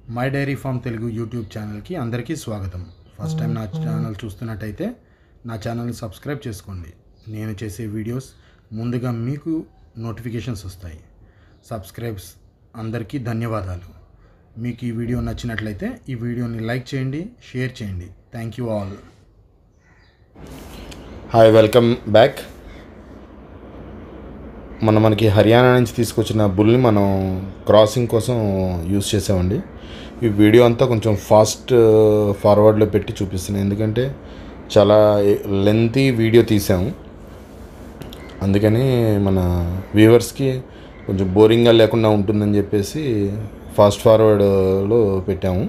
my dairy farm Telugu YouTube ఛానల్కి అందరికీ స్వాగతం ఫస్ట్ టైం నా ఛానల్ చూస్తున్నట్టయితే నా ఛానల్ని సబ్స్క్రైబ్ చేసుకోండి నేను చేసే వీడియోస్ ముందుగా మీకు నోటిఫికేషన్స్ వస్తాయి సబ్స్క్రైబ్స్ అందరికీ ధన్యవాదాలు మీకు ఈ వీడియో నచ్చినట్లయితే ఈ వీడియోని లైక్ చేయండి షేర్ చేయండి thank you all hi welcome back మన మనకి హర్యానా నుంచి తీసుకొచ్చిన బుల్ని మనం క్రాసింగ్ కోసం యూస్ చేసామండి ఈ వీడియో అంతా కొంచెం ఫాస్ట్ ఫార్వర్డ్లో పెట్టి చూపిస్తున్నాను ఎందుకంటే చాలా లెంతీ వీడియో తీసాము అందుకని మన వ్యూవర్స్కి కొంచెం బోరింగ్గా లేకుండా ఉంటుందని చెప్పేసి ఫాస్ట్ ఫార్వర్డ్లో పెట్టాము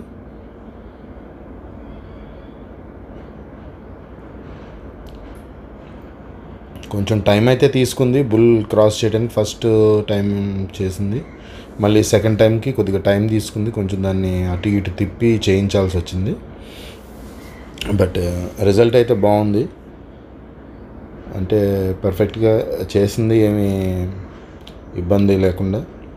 కొంచెం టైం అయితే తీసుకుంది బుల్ క్రాస్ చేయడానికి ఫస్ట్ టైం చేసింది మళ్ళీ సెకండ్ టైంకి కొద్దిగా టైం తీసుకుంది కొంచెం దాన్ని అటు ఇటు తిప్పి చేయించాల్సి వచ్చింది బట్ రిజల్ట్ అయితే బాగుంది అంటే పర్ఫెక్ట్గా చేసింది ఏమీ ఇబ్బంది లేకుండా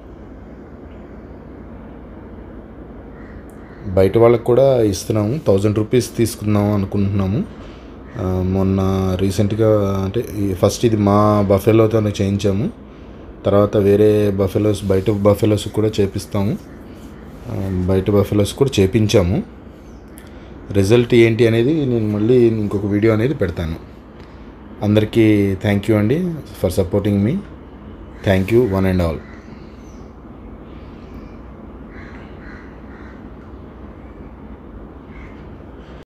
బయట వాళ్ళకి కూడా ఇస్తున్నాము థౌజండ్ రూపీస్ తీసుకుందాం అనుకుంటున్నాము ఆ, మొన్న రీసెంట్గా అంటే ఈ ఫస్ట్ ఇది మా బఫెలోతోనే చేయించాము తర్వాత వేరే బఫెలోస్ బయట బఫెలోస్ కూడా చేపిస్తాము ఆ, బయట బఫెలోస్ కూడా చేపించాము రిజల్ట్ ఏంటి అనేది నేను మళ్ళీ ఇంకొక వీడియో అనేది పెడతాను అందరికీ థ్యాంక్ యూ అండి ఫర్ సపోర్టింగ్ మీ thank you one and all